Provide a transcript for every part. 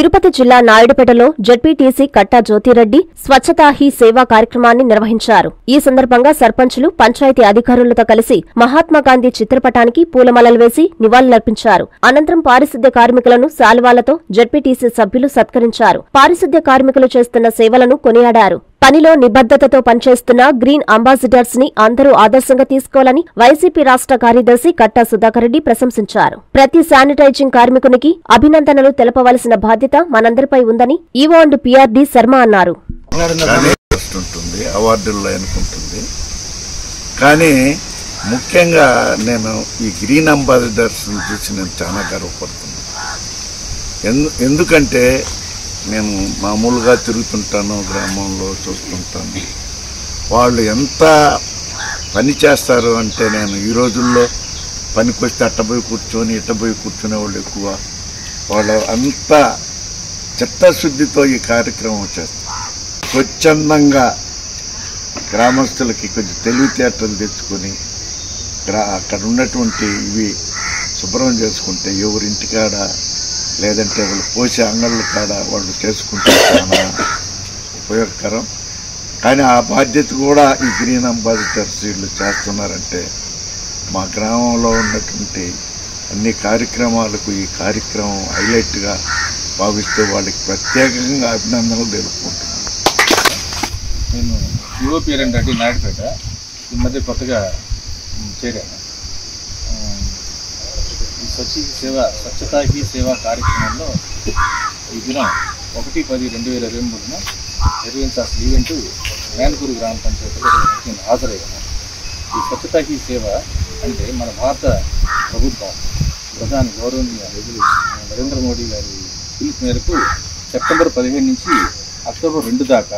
తిరుపతి జిల్లా నాయుడుపేటలో జడ్పీటీసీ కట్టా జ్యోతిరెడ్డి స్వచ్ఛతా హీ సేవా కార్యక్రమాన్ని నిర్వహించారు ఈ సందర్భంగా సర్పంచులు పంచాయతీ అధికారులతో కలిసి మహాత్మాగాంధీ చిత్రపటానికి పూలమాలలు వేసి నివాళులర్పించారు అనంతరం పారిశుద్ధ్య కార్మికులను శాలువాలతో జడ్పీటీసీ సభ్యులు సత్కరించారు పారిశుద్ధ్య కార్మికులు చేస్తున్న సేవలను కొనియాడారు పనిలో నిబద్ధతతో పనిచేస్తున్న గ్రీన్ అంబాసిడర్స్ ని అందరూ ఆదర్శంగా తీసుకోవాలని వైసీపీ రాష్ట్ర కార్యదర్శి కట్టా సుధాకర్ రెడ్డి ప్రశంసించారు ప్రతి శానిటైజింగ్ కార్మికునికి అభినందనలు తెలపవలసిన బాధ్యత మనందరిపై ఉందని ఈవో అండ్ పీఆర్డీ శర్మ అన్నారు కానీ ఇంట్రెస్ట్ ఉంటుంది అవార్డుల్లో అనుకుంటుంది కానీ ముఖ్యంగా నేను ఈ గ్రీన్ అంబాసిడర్స్ చూసి నేను చాలా గర్వపడుతున్నాను ఎందు ఎందుకంటే నేను మామూలుగా తిరుగుతుంటాను గ్రామంలో చూస్తుంటాను వాళ్ళు ఎంత పని చేస్తారు అంటే నేను ఈ రోజుల్లో పనికి వస్తే అట్టపోయి కూర్చొని ఇట్టపోయి కూర్చునే వాళ్ళు ఎక్కువ వాళ్ళు అంత చిత్తశుద్ధితో ఈ కార్యక్రమం చేస్తారు స్వచ్ఛందంగా గ్రామస్తులకి కొంచెం తెలివితేటలు తెచ్చుకొని గ్రా అక్కడ ఉన్నటువంటి ఇవి శుభ్రం చేసుకుంటే ఎవరింటికాడ లేదంటే వాళ్ళు పోసే అంగళ్ళ కాడ వాళ్ళు చేసుకుంటే చాలా ఉపయోగకరం కానీ ఆ బాధ్యత కూడా ఈ గ్రీన్ అంబాసిడర్స్ వీళ్ళు చేస్తున్నారంటే మా గ్రామంలో ఉన్నటువంటి అన్ని కార్యక్రమాలకు ఈ కార్యక్రమం హైలైట్గా భావిస్తూ వాళ్ళకి ప్రత్యేకంగా అభినందనలు తెలుపుకుంటున్నాను నేను యువ పేరెంట్ అంటే నాయుడుపేట ఈ మధ్య కొత్తగా మ్, చేరాను ఆ, ఈ స్వచ్ఛ సేవ స్వచ్ఛతా హీ సేవ కార్యక్రమంలో ఈ దినం ఒకటి పది రెండు వేల ఇరవై మూడున నిర్వహించాల్సిన ఈవెంట్ మేనకూరు గ్రామ పంచాయతీలో నేను హాజరయ్యాను ఈ స్వచ్ఛతా హీ సేవ అంటే మన భారత ప్రభుత్వం ప్రధాని గౌరవనీయ నరేంద్ర మోడీ గారి పిలుపు మేరకు సెప్టెంబర్ పదిహేను నుంచి అక్టోబర్ రెండు దాకా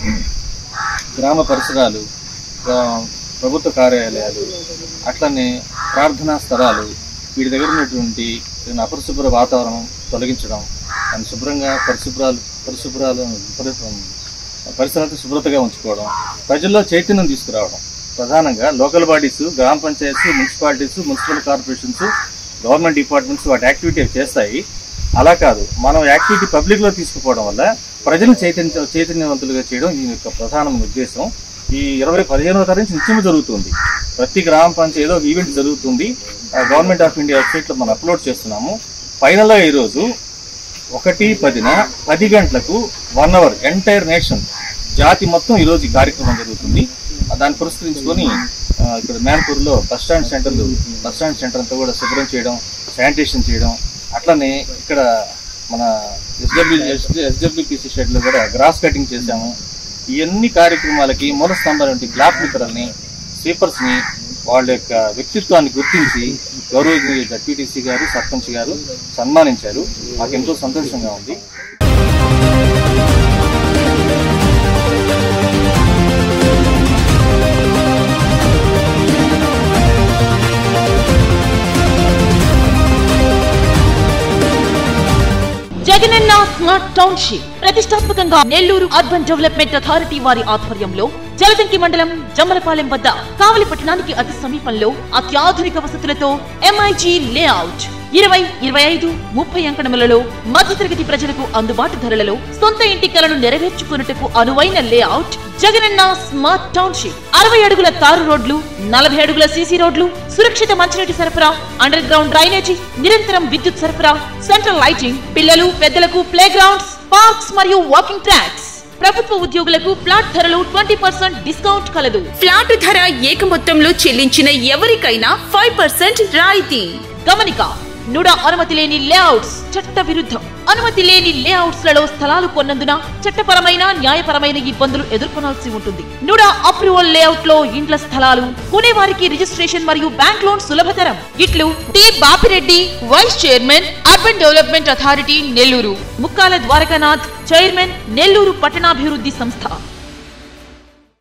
గ్రామ పరిసరాలు గ్రా- ప్రభుత్వ కార్యాలయాలు అట్లనే ప్రార్థనా స్థలాలు వీటి దగ్గర ఉన్నటువంటి ఏదైనా అపరిశుభ్ర వాతావరణం తొలగించడం దాన్ని శుభ్రంగా పరిశుభ్రాలు పరిశుభ్రాలు పరి- పరిసరాలను శుభ్రతగా ఉంచుకోవడం ప్రజల్లో చైతన్యం తీసుకురావడం ప్రధానంగా లోకల్ బాడీస్ గ్రామ panchayats municipalities municipal corporations government departments వాటి యాక్టివిటీ అవి చేస్తాయి అలా కాదు మనం యాక్టివిటీ పబ్లిక్ లో తీసుకుపోవడం వల్ల ప్రజలను చైతన్య చైతన్యవంతులుగా చేయడం దీని యొక్క ప్రధానమైన ఉద్దేశం ఈ ఇరవై పదిహేనవ తారీఖు నుంచి నిత్యం జరుగుతుంది ప్రతి గ్రామ పంచాయతీ ఏదో ఒక ఈవెంట్ జరుగుతుంది గవర్నమెంట్ ఆఫ్ ఇండియా వెబ్సైట్ లో మనం అప్లోడ్ చేస్తున్నాము ఫైనల్ గా ఈరోజు ఒకటి పదిన పది గంటలకు వన్ అవర్ ఎంటైర్ నేషన్ జాతి మొత్తం ఈరోజు ఈ కార్యక్రమం జరుగుతుంది ఆ దాన్ని పురస్కరించుకొని ఆ, ఇక్కడ మేనపూర్లో బస్ స్టాండ్ సెంటర్లు బస్ స్టాండ్ సెంటర్ అంతా కూడా శుభ్రం చేయడం శానిటేషన్ చేయడం అట్లనే ఇక్కడ మన ఎస్డబ్ల్యూ ఎస్డబ్ల్యూపీసీ షెడ్లో కూడా గ్రాస్ కటింగ్ చేశాము ఇవన్నీ కార్యక్రమాలకి మూల స్తంభాలంటి గ్లాప్ మిత్రల్ని స్వీపర్స్ని వాళ్ళ యొక్క వ్యక్తిత్వాన్ని గుర్తించి గౌరవ జడ్పీటీసీ గారు సర్పంచ్ గారు సన్మానించారు మాకు ఎంతో సంతోషంగా ఉంది జగనన్న స్మార్ట్ టౌన్షిప్ ప్రతిష్టాత్మకంగా నెల్లూరు అర్బన్ డెవలప్మెంట్ అథారిటీ వారి ఆధ్వర్యంలో జలదంకి మండలం జమ్మలపాలెం వద్ద కావలి పట్టణానికి అతి సమీపంలో అత్యాధునిక వసతులతో ఎంఐజీ లేఅవుట్ ఇరవై ఇరవై ఐదు ముప్పై అంకణములలో మధ్యతరగతి ప్రజలకు అందుబాటు ధరలలో సొంత ఇంటి కలను నెరవేర్చుకున్నట్టుకు అనువైన లేఅవుట్ జగనన్న స్మార్ట్ టౌన్షిప్ అరవై అడుగుల తారు రోడ్లు నలభై అడుగుల సీసీ రోడ్లు సురక్షిత మంచినీటి సరఫరా అండర్ గ్రౌండ్ డ్రైనేజీ నిరంతరం విద్యుత్ సరఫరా సెంట్రల్ లైటింగ్ పిల్లలు పెద్దలకు ప్లే గ్రౌండ్స్ పార్క్స్ మరియు వాకింగ్ ట్రాక్స్ ప్రభుత్వ ఉద్యోగులకు ఫ్లాట్ ధరలు ట్వంటీ పర్సెంట్ డిస్కౌంట్ కలదు ఫ్లాట్ ధర ఏక మొత్తంలో చెల్లించిన ఎవరికైనా ఫైవ్ పర్సెంట్ రాయితీ గమనిక నుడ అనుమతి లేని లేఅవుట్స్ చట్ట విరుద్ధం అనుమతి లేని లేఅవుట్స్ లలో స్థలాలు కొన్నందున చట్టపరమైన న్యాయపరమైన ఇబ్బందులు ఎదుర్కొనాల్సి ఉంటుంది నుడ అప్రూవల్ లేఅవుట్ లో ఇండ్ల స్థలాలు కొనేవారికి రిజిస్ట్రేషన్ మరియు బ్యాంక్ లోన్ సులభతరం ఇట్లు T Bapireddy vice chairman urban development authority Nellore Mukkala Dwarakanath chairman Nellore పట్టణాభివృద్ధి సంస్థ